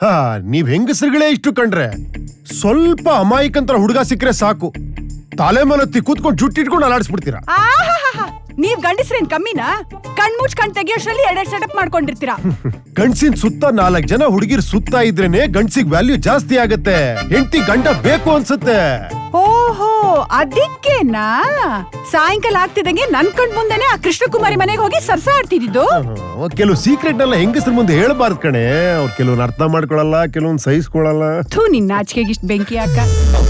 ಹಾ ನೀವ್ ಹೆಂಗಸರುಗಳೇ ಇಷ್ಟು ಕಂಡ್ರೆ ಸ್ವಲ್ಪ ಅಮಾಯಕಂತರ ಹುಡುಗ ಸಿಕ್ಕರೆ ಸಾಕು ತಲೆ ಮಲತ್ತಿ ಕೂತ್ಕೊಂಡು ಜುಟ್ಟಿಟ್ಕೊಂಡು ಅಲಾಡಿಸ್ಬಿಡ್ತೀರಾ ಆಹಾಹಾಹಾ. ನೀವ್ ಗಂಡಸ್ರೇನ್ ಕಮ್ಮಿನಾ ಕಣ್ ಮುಚ್ ಕಣ್ ತೆಗಿಯೋಷ್ರಲ್ಲಿ ಎರಡೆರಡ್ ಸೆಟಪ್ ಮಾಡ್ಕೊಂಡಿರ್ತೀರಾ ಗಂಡ್ಸಿನ ಸುತ್ತ ನಾಲ್ಕ್ ಜನ ಹುಡುಗಿರ್ ಸುತ್ತ ಇದ್ರೇನೆ ಗಂಡ್ಸಿಗ್ ವ್ಯಾಲ್ಯೂ ಜಾಸ್ತಿ ಆಗತ್ತೆ ಹೆಂಡತಿ ಗಂಡ ಬೇಕು ಅನ್ಸುತ್ತೆ ಓಹೋ ಅದಕ್ಕೇನಾ ಸಾಯಂಕಾಲ ಆಗ್ತಿದಂಗೆ ನನ್ ಕಣ್ ಮುಂದೆನೆ ಆ ಕೃಷ್ಣಕುಮಾರಿ ಮನೆಗೆ ಹೋಗಿ ಸರ್ಸ ಆಡ್ತಿದ್ದು ಹ್ಮ್, ಕೆಲವು ಸೀಕ್ರೆಟ್ ನೆಲ್ಲ ಹೆಂಗಸ್ರ ಮುಂದೆ ಹೇಳ್ಬಾರ್ದು ಕಣೆ ಅವ್ರು ಕೆಲವೊಂದು ಅರ್ಥ ಮಾಡ್ಕೊಳಲ್ಲ ಕೆಲವೊಂದು ಸಹಿಸ್ಕೊಳಲ್ಲ ಥೂ ನಿನ್ ನಾಚಿಕೆಗಿಷ್ಟ್ ಬೆಂಕಿ ಹಾಕ